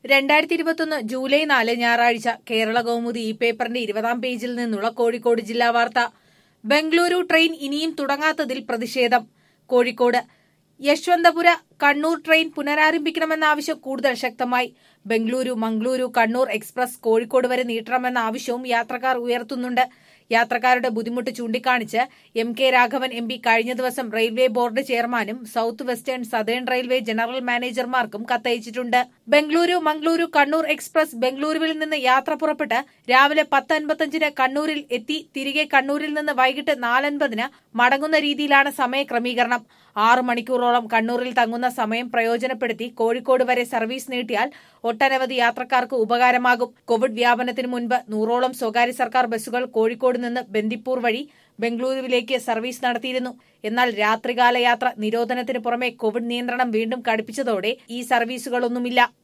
രണ്ടായിരത്തി ഇരുപത്തൊന്ന് ജൂലൈ നാല് ഞായറാഴ്ച കേരള കൗമുദി ഈ പേപ്പറിന്റെ ഇരുപതാം പേജിൽ നിന്നുള്ള കോഴിക്കോട് ജില്ലാ വാർത്ത ബംഗളൂരു ട്രെയിൻ ഇനിയും തുടങ്ങാത്തതിൽ പ്രതിഷേധം കോഴിക്കോട് യശ്വന്തപുര കണ്ണൂർ ട്രെയിൻ പുനരാരംഭിക്കണമെന്ന ആവശ്യം കൂടുതൽ ശക്തമായി ബംഗളൂരു മംഗളൂരു കണ്ണൂർ എക്സ്പ്രസ് കോഴിക്കോട് വരെ നീട്ടണമെന്ന ആവശ്യവും യാത്രക്കാർ ഉയർത്തുന്നുണ്ട് യാത്രക്കാരുടെ ബുദ്ധിമുട്ട് ചൂണ്ടിക്കാണിച്ച് M K Raghavan M P കഴിഞ്ഞ ദിവസം റെയിൽവേ ബോർഡ് ചെയർമാനും south western southern railway general മാനേജർമാർക്കും കത്തയച്ചിട്ടുണ്ട് ബംഗളൂരു മംഗളൂരു കണ്ണൂർ എക്സ്പ്രസ് ബംഗളൂരുവിൽ നിന്ന് യാത്ര പുറപ്പെട്ട് രാവിലെ പത്ത് അൻപത്തഞ്ചിന് കണ്ണൂരിൽ എത്തി തിരികെ കണ്ണൂരിൽ നിന്ന് വൈകിട്ട് നാലൻപതിന് മടങ്ങുന്ന രീതിയിലാണ് സമയക്രമീകരണം ആറ് മണിക്കൂറോളം കണ്ണൂരിൽ തങ്ങുന്ന സമയം പ്രയോജനപ്പെടുത്തി കോഴിക്കോട് വരെ സർവീസ് നീട്ടിയാൽ ഒട്ടനവധി യാത്രക്കാർക്ക് ഉപകാരമാകും കോവിഡ് വ്യാപനത്തിന് മുൻപ് നൂറോളം സ്വകാര്യ സർക്കാർ ബസ്സുകൾ കോഴിക്കോട് നിന്ന് ബന്ദിപ്പൂർ വഴി ബംഗളൂരുവിലേക്ക് സർവീസ് നടത്തിയിരുന്നു എന്നാൽ രാത്രികാല യാത്ര നിരോധനത്തിന് പുറമെ കോവിഡ് നിയന്ത്രണം വീണ്ടും കടുപ്പിച്ചതോടെ ഈ സർവീസുകളൊന്നുമില്ല